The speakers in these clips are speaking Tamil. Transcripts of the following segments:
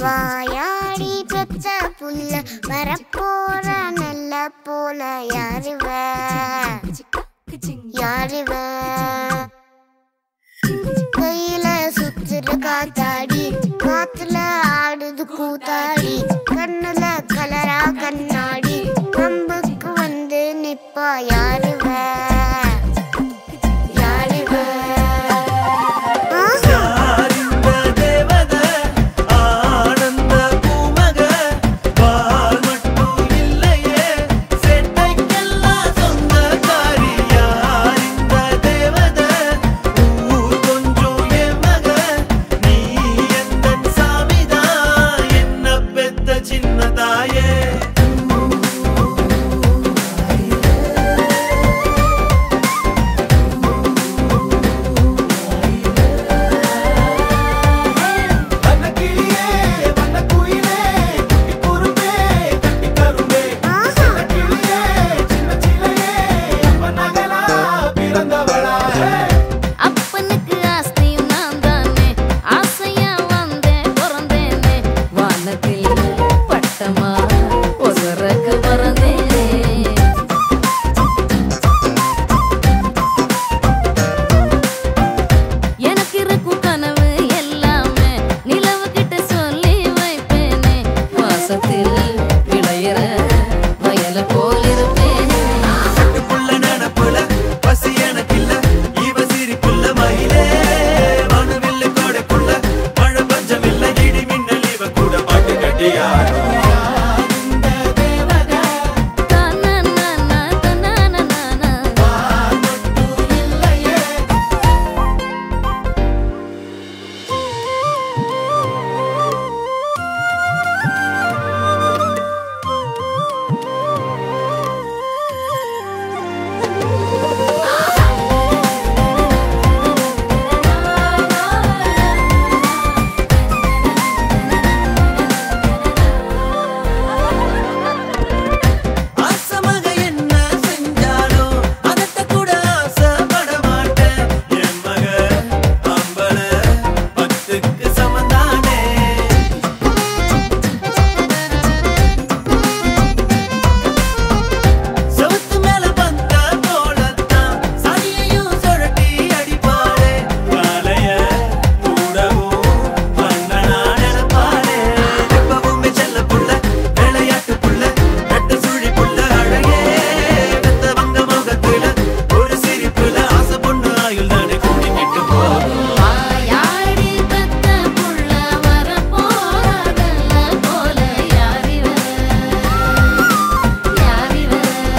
வாயாடி பெத்த புல்ல வரப்போற நல்ல போல யாருவ யாருவ கையில சுத்துற காத்தாடி காத்துல ஆடுது கூத்தாடி கண்ணுல கலரா கண்ணாடி கம்புக்கு வந்து நிப்பா யாருவ யாருவ ஆஹா யாரிந்த தேவத ஆனந்த பூமக பால் மட்டும் இல்லையே செட்டைக்கெல்லாம் சொந்தக்காரி யாரிந்த தேவத ஊர் கொஞ்சம் என் மக நீ எந்தன் சாமிதான் என்ன பெத்த சின்ன தாயே வண்ணக்கிளியே வண்ணக்குயிலே குட்டி குரும்பே கட்டி கரும்பே ஆஹா கிளியே சின்ன சிலையே அம்ம நகலா பிறந்தவளா அப்பனுக்கு ஆஸ்தியும் நான் தானே ஆசையா வந்தேன் பிறந்தேனே வானத்தில் பட்டமா ஒசரக்கு பறந்தேனே எனக்கு இருக்கும் கனவு எல்லாமே நிலவு கிட்ட சொல்லி வைப்பேனே வாசத்தில் விளையிற வயல போல் இருப்பேனே கட்டுப்புள்ள நினப்புல பசி எனக்கில்ல இவ சிரிப்புள்ள மயிலே வானவில்ல கோடைக்குள்ள மழை பஞ்சம் இல்ல இடி மின்னல் இவ கூட பாட்டு கட்டியாடும் தனனன தனனனன ஆசமக என்ன செஞ்சாலும் அதட்ட கூட ஆசைப்பட மாட்டேன் என் மக அம்பள பத்துக்கு சமந்தானே செவுத்து மேல வந்த போலத்தான் சனியையும் சுழட்டி அடிப்பாளே காலைய கூடவும் மன்னனா நினைப்பாளே எப்பவுமே செல்ல புள்ள விளையாட்டு புள்ள ரெட்ட சுழி புள்ள அழகே வெத்த வங்க முகத்துல ஒரு சிரிப்புல ஆசை பொண்ணு ஆயுள் தானே கூட்டிக்கிட்டு போகும் வாயாடி பெத்த புள்ள வரப்போறதல்ல போல யாரிவ யாரிவ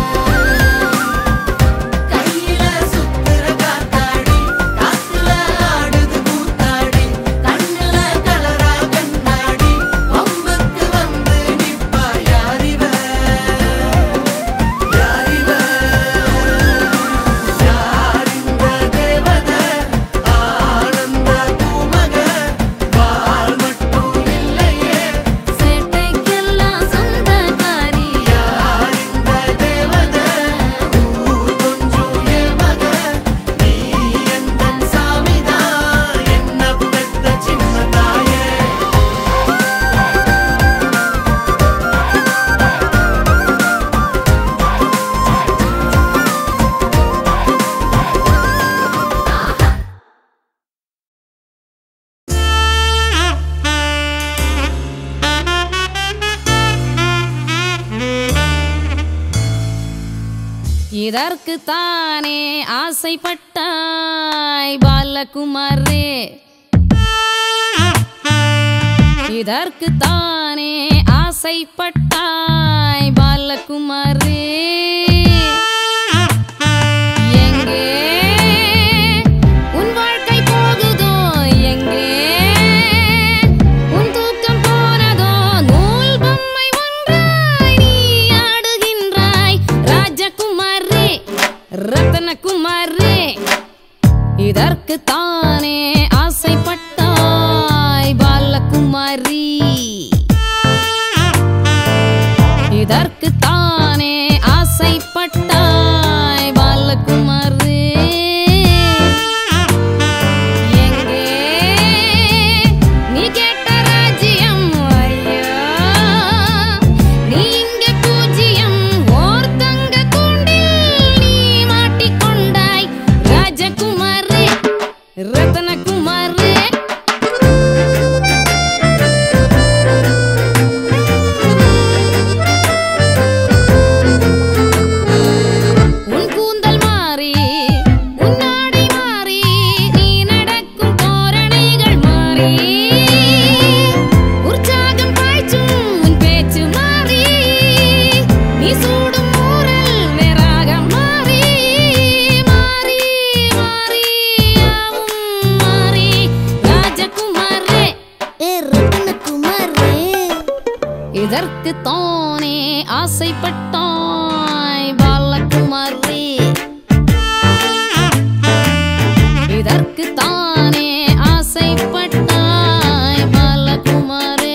கையில சுத்துற காத்தாடி காத்துல ஆடுது கூத்தாடி கண்ணுல கலரா கண்ணாடி வம்புக்கு வந்து நிப்பா யாரிவ யாரிவ யாரிந்த தேவத ஆனந்த பூமக பால் மட்டும் இல்லையே சேட்டைக்கெல்லாம் சொந்தக்காரி யாரிந்த தேவத ஊர் கொஞ்சம் என் மக நீ எந்தன் சாமிதான் என்ன பெத்த சின்ன தாயே இதற்கு தானே ஆசைப்பட்டாய் பாலகுமாரே இதற்கு தானே ஆசைப்பட்டாய் பாலகுமாரே எங்கே உன் வாழ்க்கை போகுதோ எங்கே உன் தூக்கம் போனதோ நூல் பொம்மை ஒன்றாய் நீ ஆடுகின்றாய் ராஜகுமாரே ரத்தனகுமாரே இதற்கு தானே ஆசைப்பட்டாய் பாலகுமாரி இதற்கு தானே ஆசைப்பட்டாய் பாலகுமாரி இதற்கு தானே ஆசைப்பட்டாய் பாலகுமாரே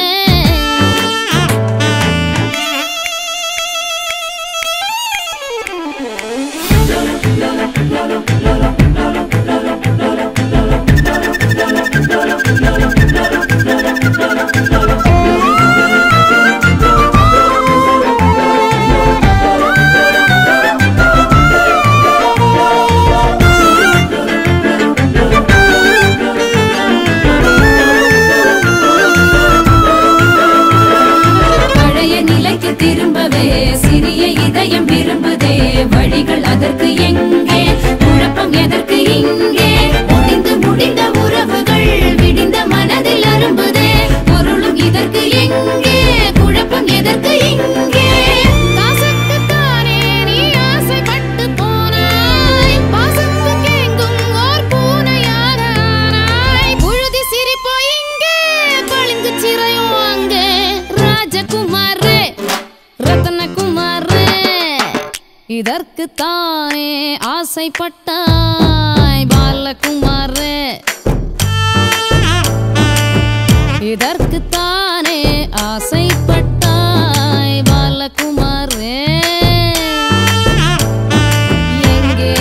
பழைய நிலைக்கு திரும்பவே சிறிய இதயம் விரும்புதே வழிகள் அதற்கு எங்கே குழப்பம் எதற்கு இங்கே முடிந்து முடிந்த உறவுகள் விடிந்த மனதில் அரும்புதே பொருளும் இதற்கு எங்கே குழப்பம் எதற்கு இங்கே காசுக்குத்தானே நீ ஆசைப்பட்டு போனாய் பாசத்துக்கு எங்கும் ஓர் பூனையாக ஆனாய் புழுதி சிரிப்போ இங்கே பளிங்கு சிறையோ அங்கே ராஜகுமாரே ரத்னகுமாரே இதற்கு தானே ஆசைப்பட்டாய் பாலகுமாரே இதற்கு தானே ஆசைப்பட்டாய் பாலகுமாரே எங்கே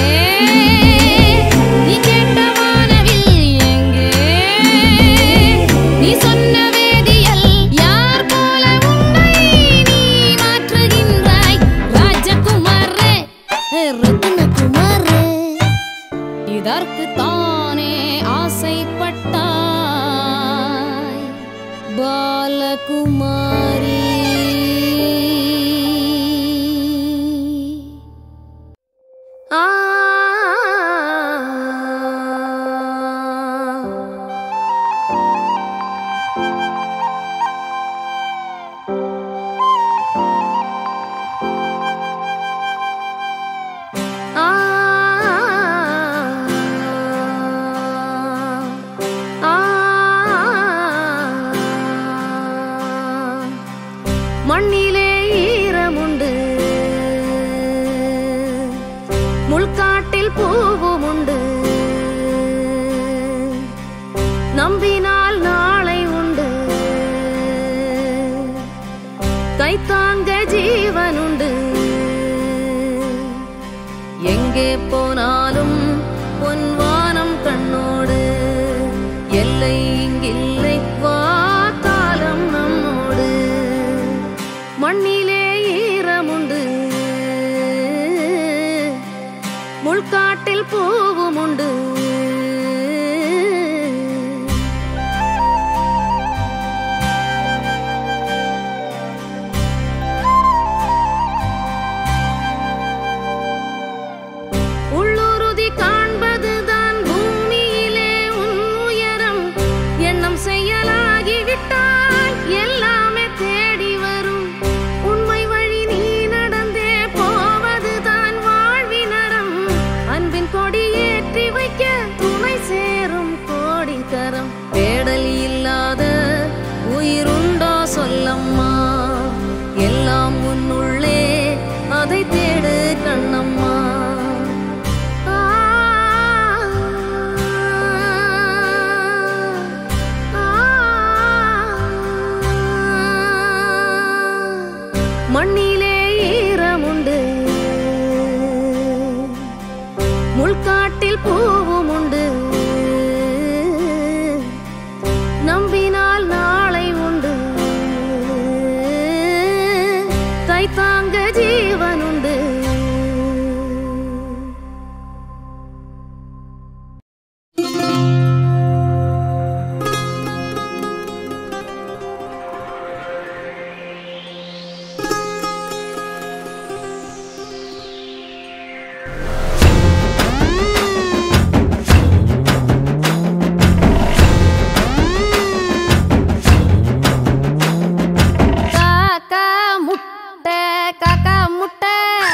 நீ கேட்ட வானவில் எங்கே நீ சொன்ன வேதியல் யார் போல உன்னை நீ மாற்றுகின்றாய் ராஜகுமாரே ரத்னகுமாரே இதற்கு தானே ஆசைப்பட்டாய் பாலகுமாரி ஆ ஆ ஆ மண்ணிலே ஈரமுண்டு முள்காட்டில் பூவும் உண்டு நம்பினால் நாளை உண்டு கைத்தாங்க ஜீவனுண்டு எங்கே போனாலும் பொன்வானம் கண்ணோடு எல்லை இங்கில்லை வாத்தாலம் நம்மோடு மண்ணிலே ஈரமுண்டு முள்காட்டில் பூவும் உண்டு உள்ளுறுதி காண்பதுதான் பூமியிலே உன் உயரம் எண்ணம் செயலாகிவிட்டால் எல்லாமே தேடி வரும் உண்மை வழி நீ நடந்தே போவதுதான் வாழ்வினரம் அன்பின் கொடி ஏற்றி வைக்க துணை சேரும் கோடிக்கரம் தேடல் இல்லாத உயிருண்டோ சொல்லம்மா எல்லாம் உன்னுள்ளே அதை தேடு கண்ணம்மா ஆ, ஆ, மண்ணிலே ஈரமுண்டு முள்காட்டில் பூவும் உண்டு நம்பினால் நாளை உண்டு கைத்தாங்க ஜீவனுண்டு காக்கா முட்டை காக்கா முட்டை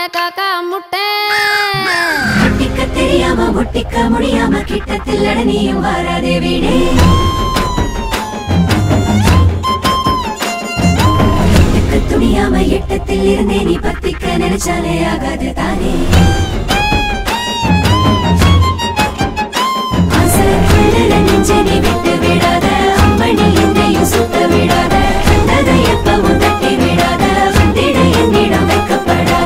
காக்கா முட்டை ஒட்டிக்க தெரியாம ஒட்டிக்க முடியாம கிட்டத்தில் நீயும் வராதே வீடே எட்டுக்கு துணியாம எட்டத்தில் இருந்தே நீ பத்திக்க நினைச்சாலே ஆகாது தானே ஆசைக்குள்ள நெஞ்சை நீ விட்டு விடாத அம்மணி என்னையும் சுத்த விடாத கண்டதை எப்பவும் தட்டி விடாத வந்திட என்னிடம் வைக்கப்படாத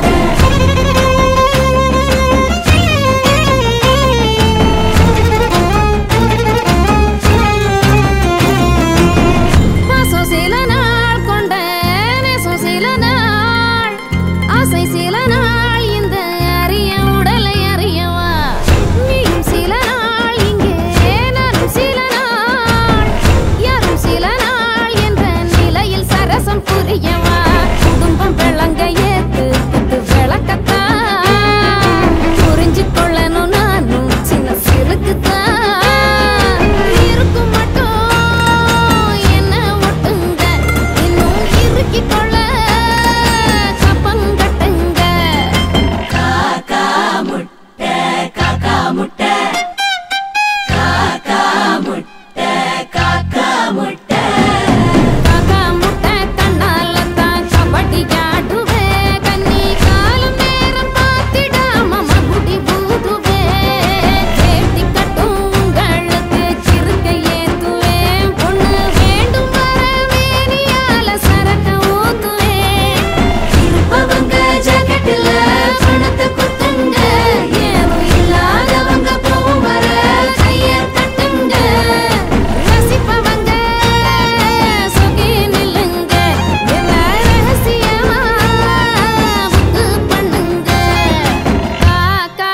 பாசம் சில நாள் கொண்ட நேசம் சில நாள் ஆசை சில நாள் இந்த அரிய உடலை அறியவா நீயும் சில நாள் இங்கே நானும் சில நாள் யாரும் சில நாள் என்ற நிலையில் சரசம் புரியவா குடும்பம் விளங்க ஏத்து குத்து விளக்கத்தான் புரிஞ்சு கொள்ளணும் நானும் சின்ன சிறுக்குத்தான் இருக்கும் மட்டும் என்ன ஒட்டுங்க இன்னும் இறுக்கிக் கொள்ள கப்பங்கட்டுங்க காக்கா முட்டை காக்கா முட்டை காக்கா முட்டை காக்கா முட்டை காக்கா முட்டை கண்ணால தான் கபடி ஆடுவே கன்னி காலம் நேரம் பார்த்திடாம மகுடி பூதுவே வேட்டி கட்டும் உங்களுக்கு சிறுக்க ஏத்துவேன் பொண்ணு வேண்டும் வர வேணியால சரக்க ஊத்துவேன் இருப்பவங்க ஜாக்கெட்டுல பணத்தை குத்துங்க ஏதும் இல்லாதவங்க போகும் வர கைய தட்டுங்க ரசிப்பவங்க சொகி நில்லுங்க என்ன ரகசியமா புக்கு பண்ணுங்க காக்கா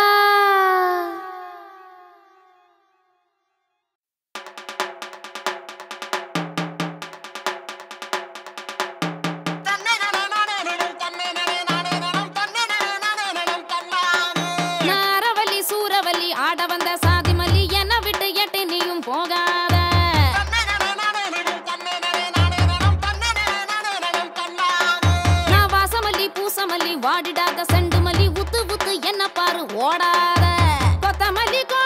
நாரவல்லி சூரவல்லி ஆட வந்த சாதிமல்லி என்ன விட்டு எட்டு நீயும் போகாத நான் வாசமல்லி பூசமல்லி வாடிடாத செண்டு மல்லி உத்து உத்து என்ன பாரு ஓடாத கொத்தமல்லி